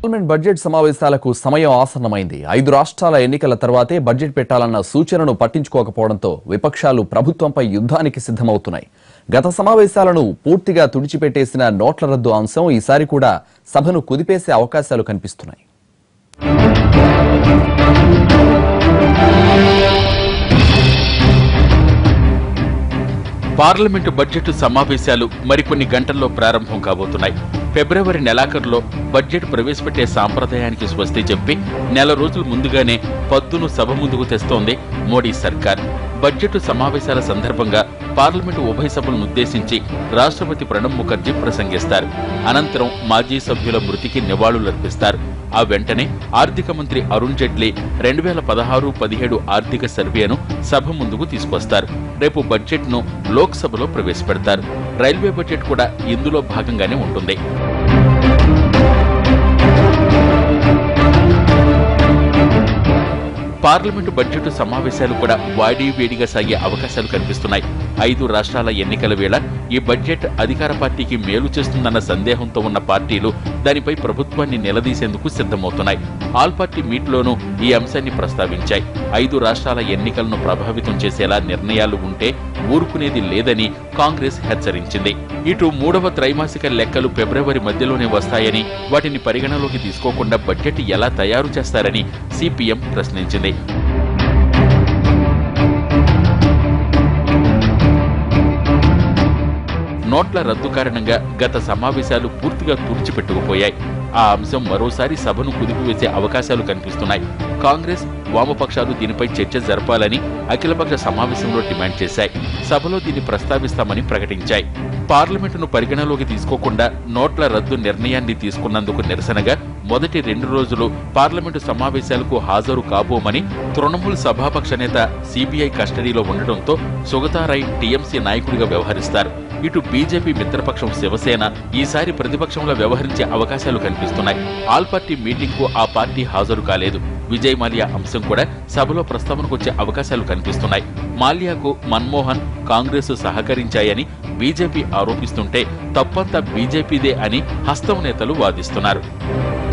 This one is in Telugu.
పార్లమెంట్ బడ్జెట్ సమావేశాలకు సమయం ఆసన్నమైంది ఐదు రాష్ట్రాల ఎన్నికల తర్వాతే బడ్జెట్ పెట్టాలన్న సూచనను పట్టించుకోకపోవడంతో విపక్షాలు ప్రభుత్వంపై యుద్ధానికి సిద్ధమవుతున్నాయి గత సమావేశాలను పూర్తిగా తుడిచిపెట్టేసిన నోట్ల రద్దు అంశం ఈసారి కూడా సభను కుదిపేసే అవకాశాలు కనిపిస్తున్నాయి పార్లమెంటు బడ్జెట్ సమావేశాలు మరికొన్ని గంటల్లో ప్రారంభం కాబోతున్నాయి ఫిబ్రవరి నెలాఖరులో బడ్జెట్ ప్రవేశపెట్టే సాంప్రదాయానికి స్వస్తి చెప్పి నెల రోజుల ముందుగానే పద్దును సభ ముందుకు తెస్తోంది మోడీ సర్కార్ బడ్జెట్ సమావేశాల సందర్భంగా పార్లమెంటు ఉభయ సభలను ఉద్దేశించి రాష్ట్రపతి ప్రణబ్ ముఖర్జీ ప్రసంగిస్తారు అనంతరం మాజీ సభ్యుల మృతికి నివాళులర్పిస్తారు ఆ వెంటనే ఆర్థిక మంత్రి అరుణ్ జైట్లీ రెండు వేల పదహారు పదిహేడు ఆర్థిక సర్వేను సభ ముందుకు తీసుకొస్తారు రేపు బడ్జెట్ను లోక్సభలో ప్రవేశపెడతారు రైల్వే బడ్జెట్ కూడా ఇందులో భాగంగానే ఉంటుంది పార్లమెంటు బడ్జెట్ సమావేశాలు కూడా వాడి వేడిగా సాగే అవకాశాలు కనిపిస్తున్నాయి ఐదు రాష్ట్రాల ఎన్నికల వేళ ఈ బడ్జెట్ అధికార పార్టీకి మేలు చేస్తుందన్న సందేహంతో ఉన్న పార్టీలు దానిపై ప్రభుత్వాన్ని నిలదీసేందుకు సిద్ధమవుతున్నాయి ఆల్ పార్టీ మీట్లోనూ ఈ అంశాన్ని ప్రస్తావించాయి ఐదు రాష్ట్రాల ఎన్నికలను ప్రభావితం చేసేలా నిర్ణయాలు ఉంటే ఊరుకునేది లేదని కాంగ్రెస్ హెచ్చరించింది ఇటు మూడవ త్రైమాసిక లెక్కలు ఫిబ్రవరి మధ్యలోనే వస్తాయని వాటిని పరిగణలోకి తీసుకోకుండా బడ్జెట్ ఎలా తయారు చేస్తారని సిపిఎం ప్రశ్నించింది నోట్ల రద్దు కారణంగా గత సమావేశాలు పూర్తిగా తుడిచిపెట్టుకుపోయాయి ఆ అంశం మరోసారి సభను కుదిపివేసే అవకాశాలు కనిపిస్తున్నాయి కాంగ్రెస్ వామపక్షాలు దీనిపై చర్చ జరపాలని అఖిలపక్ష సమావేశంలో డిమాండ్ చేశాయి సభలో దీన్ని ప్రస్తావిస్తామని ప్రకటించాయి పార్లమెంటును పరిగణలోకి తీసుకోకుండా నోట్ల రద్దు నిర్ణయాన్ని తీసుకున్నందుకు నిరసనగా మొదటి రెండు రోజులు పార్లమెంటు సమావేశాలకు హాజరు కాబోమని తృణమూల్ సభాపక్ష నేత సిబిఐ కస్టడీలో ఉండటంతో సుగతారాయ్ టీఎంసీ నాయకుడిగా వ్యవహరిస్తారు ఇటు బీజేపీ మిత్రపక్షం శివసేన ఈసారి ప్రతిపక్షంలో వ్యవహరించే అవకాశాలు కనిపిస్తున్నాయి ఆల్ పార్టీ మీటింగ్ కు ఆ పార్టీ హాజరు కాలేదు విజయ్ మాల్యా అంశం కూడా సభలో ప్రస్తావనకు వచ్చే అవకాశాలు కనిపిస్తున్నాయి మాల్యాకు మన్మోహన్ కాంగ్రెస్ సహకరించాయని బీజేపీ ఆరోపిస్తుంటే తప్పంతా బీజేపీదే అని హస్తం నేతలు వాదిస్తున్నారు